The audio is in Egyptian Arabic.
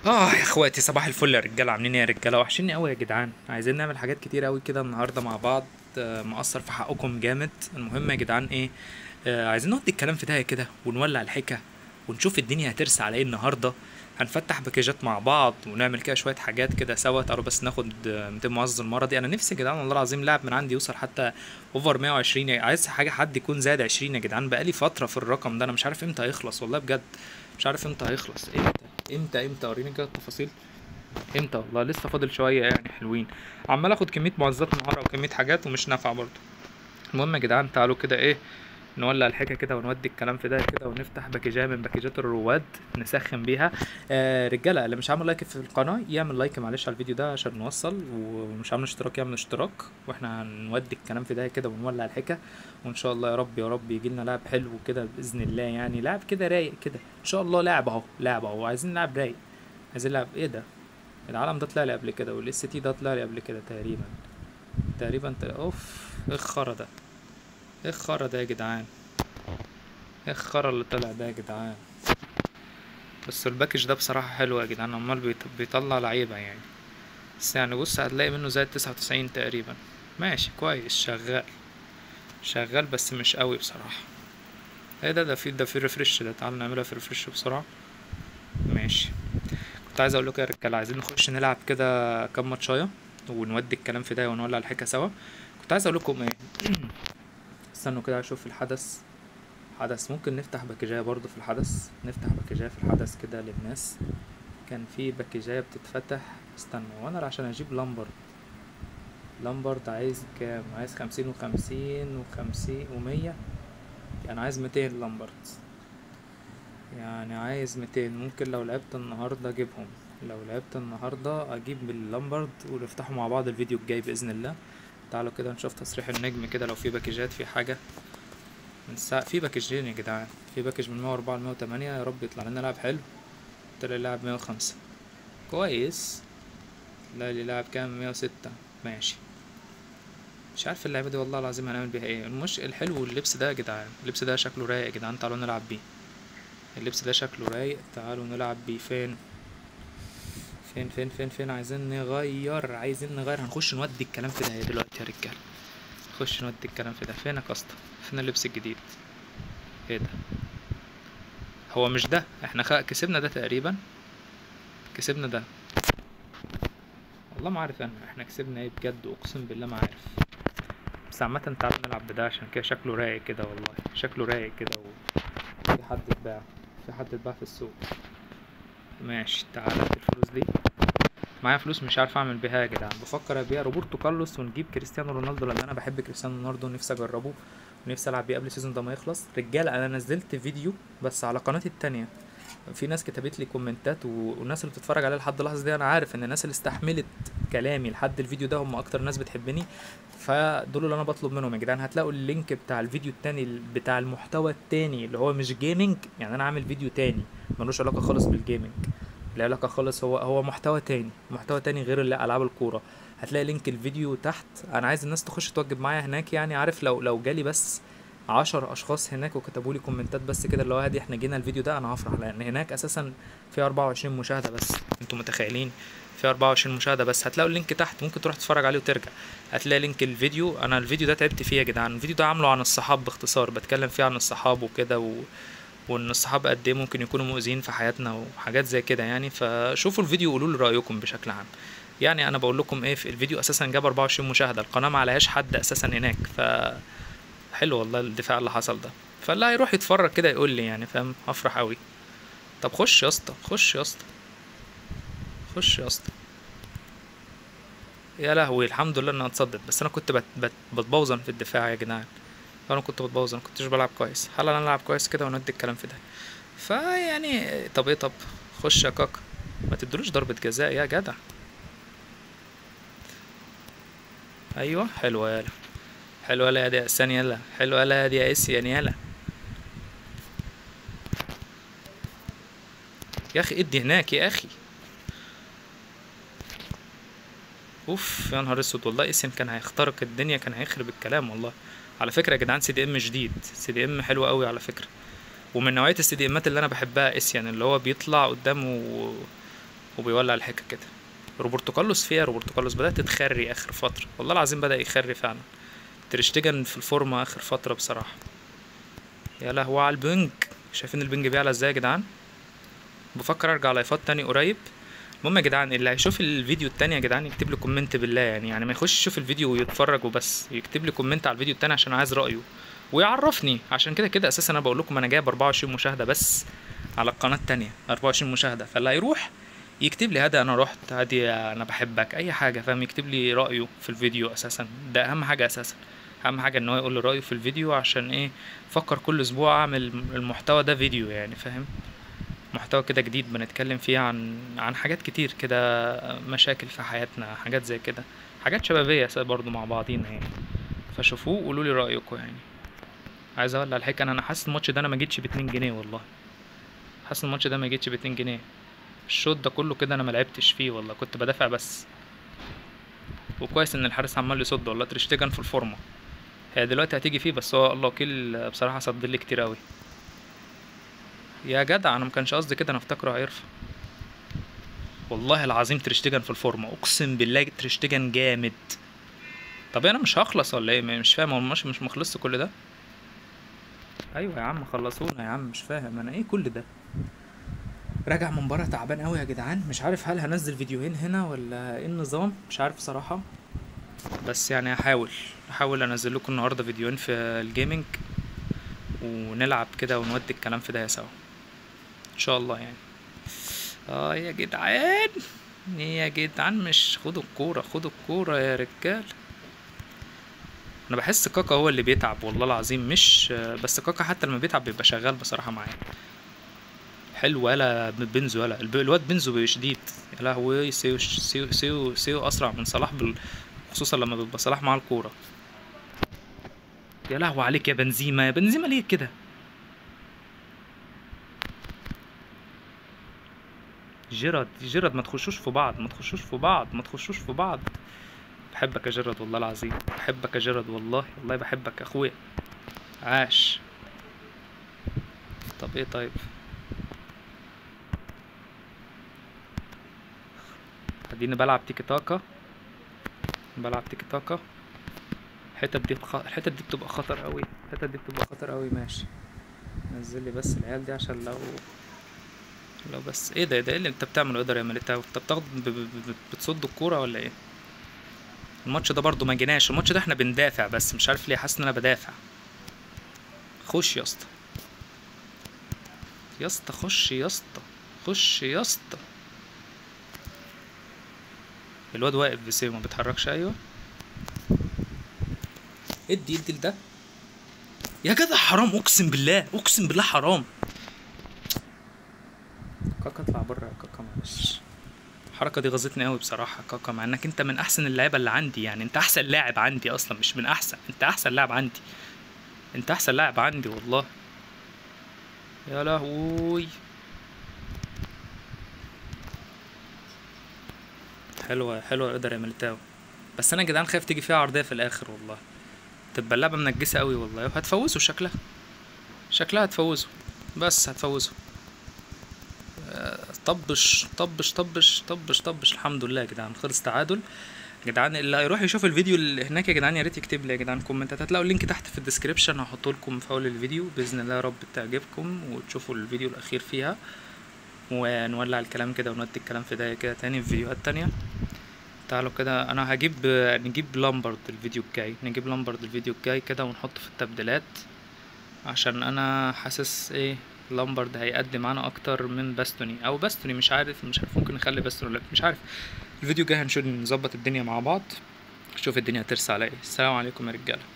اه يا اخواتي صباح الفل يا رجاله عاملين ايه يا رجاله وحشني قوي يا جدعان عايزين نعمل حاجات كتير قوي كده النهارده مع بعض آه، مقصر في حقكم جامد المهم يا جدعان ايه آه عايزين نودي الكلام في ده كده ونولع الحكا ونشوف الدنيا هترسى على ايه النهارده هنفتح باكيجات مع بعض ونعمل كده شويه حاجات كده سوا تعالوا بس ناخد آه، 200 معزز المره انا نفسي يا جدعان والله العظيم لاعب من عندي يوصل حتى اوفر 120 يعني عايز حاجه حد يكون زاد 20 يا جدعان بقالي فتره في الرقم ده انا مش عارف امتى هيخلص والله بجد مش عارف امتى هيخلص امتى امتى امتى وريني كده التفاصيل امتى والله لسه فاضل شويه يعني حلوين عمال اخد كميه معزات النهارده وكميه حاجات ومش نافعه برضه المهم يا جدعان تعالوا كده ايه نولع الحكا كده ونودي الكلام في ده كده ونفتح باكيجات من باكيجات الرواد نسخن بيها آه رجاله اللي مش عامل لايك في القناه يعمل لايك معلش على الفيديو ده عشان نوصل ومش عامل اشتراك يعمل اشتراك واحنا هنودي الكلام في ده كده ونولع الحكا وان شاء الله يا رب يا رب يجي لنا لاعب حلو كده باذن الله يعني لاعب كده رايق كده ان شاء الله لاعب اهو لاعب اهو عايزين لاعب رايق عايزين لاعب ايه ده العالم ده طلع لي قبل كده والاس تي ده طلع لي قبل كده تقريبا تقريبا تل... اوف ايه الخرا ده ايه الخرا ده يا جدعان ايه الخرا اللي طلع ده يا جدعان بس الباكج ده بصراحة حلو يا جدعان عمال بيط... بيطلع لعيبة يعني بس يعني بص هتلاقي منه زي تسعة وتسعين تقريبا ماشي كويس شغال شغال بس مش قوي بصراحة ايه ده ده في ده في ريفرش ده تعال نعملها في ريفرش بسرعة ماشي كنت عايز اقول لكم يا رجاله عايزين نخش نلعب كده كام ماتشايه ونودي الكلام في ده ونولع الحكا سوا كنت عايز اقول لكم ايه استنوا كده اشوف الحدث حدث ممكن نفتح باكجايه برضو في الحدث نفتح باكجايه في الحدث كده للناس كان في باكجايه بتتفتح استنوا وانا عشان اجيب لامبرد لامبرد عايز كام عايز خمسين وخمسين وخمسين ومية يعني عايز ميتين لامبرد يعني عايز 200 ممكن لو لعبت النهارده اجيبهم لو لعبت النهارده اجيب اللامبرد ونفتحوا مع بعض الفيديو الجاي باذن الله تعالوا كده نشوف تصريح النجم كده لو في باكجات في حاجه من ساعة في باكجين يا جدعان في باكج من 104 ل 108 يا رب يطلع لنا لاعب حلو طلع لاعب 105 كويس لا لي لاعب كام 106 ماشي مش عارف اللعبه دي والله العظيم هنعمل بيها ايه المش الحلو اللبس ده يا جدعان اللبس ده شكله رايق يا جدعان تعالوا نلعب بيه اللبس ده شكله رايق تعالوا نلعب بيه فين فين فين فين فين عايزين نغير عايزين نغير هنخش نودي الكلام في ده دلوقتي يا رجاله نخش نودي الكلام في ده فينك يا اسطى فين اللبس الجديد ايه ده هو مش ده احنا خ... كسبنا ده تقريبا كسبنا ده والله ما عارف انا احنا كسبنا ايه بجد اقسم بالله ما عارف بس عامة تعالوا نلعب بده عشان كده شكله رايق كده والله شكله رايق كده و... في حد اتباع في حد اتباع في السوق ماشي تعالى هات الفلوس دي معايا فلوس مش عارف اعمل بيها يا جدعان بفكر ابيع روبرتو كارلوس ونجيب كريستيانو رونالدو لان انا بحب كريستيانو رونالدو ونفسي اجربه ونفسي العب بيه قبل السيزون ده ما يخلص رجاله انا نزلت فيديو بس على قناتي التانية في ناس كتبت لي كومنتات و... والناس اللي بتتفرج عليا لحد اللحظه دي انا عارف ان الناس اللي استحملت كلامي لحد الفيديو ده هم اكتر ناس بتحبني فدول اللي انا بطلب منهم يا جدعان هتلاقوا اللينك بتاع الفيديو التاني بتاع المحتوى التاني اللي هو مش جيمنج يعني انا عامل فيديو تاني ملوش علاقه خالص بالجيمنج لا علاقه خالص هو هو محتوى تاني محتوى تاني غير اللي العاب الكوره هتلاقي لينك الفيديو تحت انا عايز الناس تخش توجب معايا هناك يعني عارف لو لو جالي بس عشر اشخاص هناك وكتبوا لي كومنتات بس كده اللي هو هادي احنا جينا الفيديو ده انا هفرح لان هناك اساسا في 24 مشاهده بس انتوا متخيلين في 24 مشاهده بس هتلاقوا اللينك تحت ممكن تروح تتفرج عليه وترجع هتلاقي لينك الفيديو انا الفيديو ده تعبت فيه يا جدعان الفيديو ده عامله عن الصحاب باختصار بتكلم فيه عن الصحاب وكده و... وان الصحاب قد ايه ممكن يكونوا مؤذيين في حياتنا وحاجات زي كده يعني فشوفوا الفيديو وقولوا لي رايكم بشكل عام يعني انا بقول لكم ايه في الفيديو اساسا جاب 24 مشاهده القناه ما عليهاش حد اساسا هناك ف حلو والله الدفاع اللي حصل ده فاللي هيروح يتفرج كده يقول لي يعني فاهم هفرح قوي طب خش يا اسطى خش يا اسطى خش يا اسطى يا لهوي الحمد لله انها اتصدت بس انا كنت بت... بت... بتبوظن في الدفاع يا جدعان انا كنت بتبوظن كنتش بلعب كويس هل انا العب كويس كده وندي الكلام في ده فيعني طب ايه طب خش يا كاكا ما تدلوش ضربة جزاء يا جدع ايوه حلوه يالا حلوه يالا يا دي اسان يالا حلوه يالا يا دي يا اسيان يالا يا اخي ادي هناك يا اخي اوف يا نهار اسود والله اسم كان هيخترق الدنيا كان هيخرب الكلام والله على فكره يا جدعان سي دي ام جديد سي دي ام حلو قوي على فكره ومن نوعيه السي دي امات اللي انا بحبها اسيان اللي هو بيطلع قدامه وبيولع الحكه كده روبرتو كارلوس فيها روبرتو كارلوس بدات تخري اخر فتره والله العظيم بدا يخري فعلا تريشتجن في الفورمه اخر فتره بصراحه يا لهوي على البنج شايفين البنج بيعلى ازاي يا جدعان بفكر ارجع لايفات تاني قريب المهم يا جدعان اللي هيشوف الفيديو التاني يا جدعان يكتب لي كومنت بالله يعني يعني ما يخش يشوف الفيديو ويتفرج وبس يكتب لي كومنت على الفيديو التاني عشان عايز رايه ويعرفني عشان كده كده اساسا انا بقول لكم انا جايب 24 مشاهده بس على القناه التانية 24 مشاهده فاللي هيروح يكتب لي هذا انا رحت هادي انا بحبك اي حاجه فاهم يكتب لي رايه في الفيديو اساسا ده اهم حاجه اساسا اهم حاجه ان هو يقول لي رايه في الفيديو عشان ايه فكر كل اسبوع اعمل المحتوى ده فيديو يعني فاهم محتوى كده جديد بنتكلم فيه عن عن حاجات كتير كده مشاكل في حياتنا حاجات زي كده حاجات شبابيه برضو مع بعضينا يعني فشوفوه وقولوا لي رايكم يعني عايز اقول على الحكايه انا حاسس الماتش ده انا ما جيتش ب 2 جنيه والله حاسس الماتش ده ما جيتش ب 2 جنيه الشوط ده كله كده انا ما لعبتش فيه والله كنت بدافع بس وكويس ان الحارس عمال يصد والله تريشتجن في الفورمه هي دلوقتي هتيجي فيه بس هو الله وكيل بصراحه صد لي كتير قوي يا جدع انا ما كانش قصدي كده انا افتكره هيرفع والله العظيم تريشتجن في الفورمه اقسم بالله تريشتجن جامد طب انا مش هخلص ولا ايه مش فاهم هو مش مش مخلص كل ده ايوه يا عم خلصونا يا عم مش فاهم انا ايه كل ده راجع من بره تعبان قوي يا جدعان مش عارف هل هنزل فيديوهين هنا ولا ايه النظام مش عارف صراحه بس يعني هحاول هحاول انزل لكم النهارده فيديوهين في الجيمنج ونلعب كده ونودي الكلام في ده سوا ان شاء الله يعني اه يا جدعان يا جدعان مش خدوا الكوره خدوا الكوره يا رجال انا بحس كاكا هو اللي بيتعب والله العظيم مش بس كاكا حتى لما بيتعب بيبقى شغال بصراحه معايا حلو ولا بنزو ولا الواد بنزو شديد يا لهوي سيو سيو سيو سيو اسرع من صلاح بال... خصوصا لما بيبقى صلاح معاه الكوره يا لهوي عليك يا بنزيما يا بنزيما ليه كده جيراد جيراد ما تخشوش في بعض ما تخشوش في بعض ما تخشوش في بعض بحبك يا جيراد والله العظيم بحبك يا جيراد والله والله بحبك يا اخويا عاش طب ايه طيب اديني بلعب تيكي تاكا بلعب تيكي تاكا الحتت دي بخ... الحتت دي بتبقى خطر قوي الحتت دي بتبقى خطر قوي ماشي نزل لي بس العيال دي عشان لو لو بس ايه ده ده اللي انت بتعمله اقدر يا ملتاو انت بتاخد ب... ب... ب... بتصد الكوره ولا ايه الماتش ده برضو ما جيناش الماتش ده احنا بندافع بس مش عارف ليه حاسس ان انا بدافع خش يا اسطى يا اسطى خش يا اسطى خش يا اسطى الواد واقف بسيو ما بيتحركش ايوه ادي ادي لده يا جدع حرام اقسم بالله اقسم بالله حرام كاكا اطلع بره يا كاكا معلش الحركه دي غزتني قوي بصراحه كاكا مع انك انت من احسن اللعيبه اللي عندي يعني انت احسن لاعب عندي اصلا مش من احسن انت احسن لاعب عندي انت احسن لاعب عندي والله يا لهوي حلوه حلوه يقدر يا ملتاو بس انا يا جدعان خايف تيجي فيها عرضيه في الاخر والله تبقى اللعبه منجسه قوي والله وهتفوزوا شكلها شكلها هتفوزوا بس هتفوزوا طبش طبش طبش طبش طبش الحمد لله يا جدعان خلص تعادل يا جدعان اللي هيروح يشوف الفيديو اللي هناك يا جدعان يا ريت يكتب لي يا جدعان كومنتات هتلاقوا اللينك تحت في الديسكريبشن هحطه لكم في اول الفيديو باذن الله يا رب تعجبكم وتشوفوا الفيديو الاخير فيها ونولع الكلام كده ونودي الكلام في ده كده تاني في فيديوهات تانية تعالوا كده انا هجيب نجيب لامبرد الفيديو الجاي نجيب لامبرد الفيديو الجاي كده ونحطه في التبديلات عشان انا حاسس ايه لامبرد هيقدم معانا اكتر من باستوني او باستوني مش عارف مش عارف ممكن نخلي باستوني ولا مش عارف الفيديو الجاي هنشوف نظبط الدنيا مع بعض شوف الدنيا هترسى على ايه السلام عليكم يا رجاله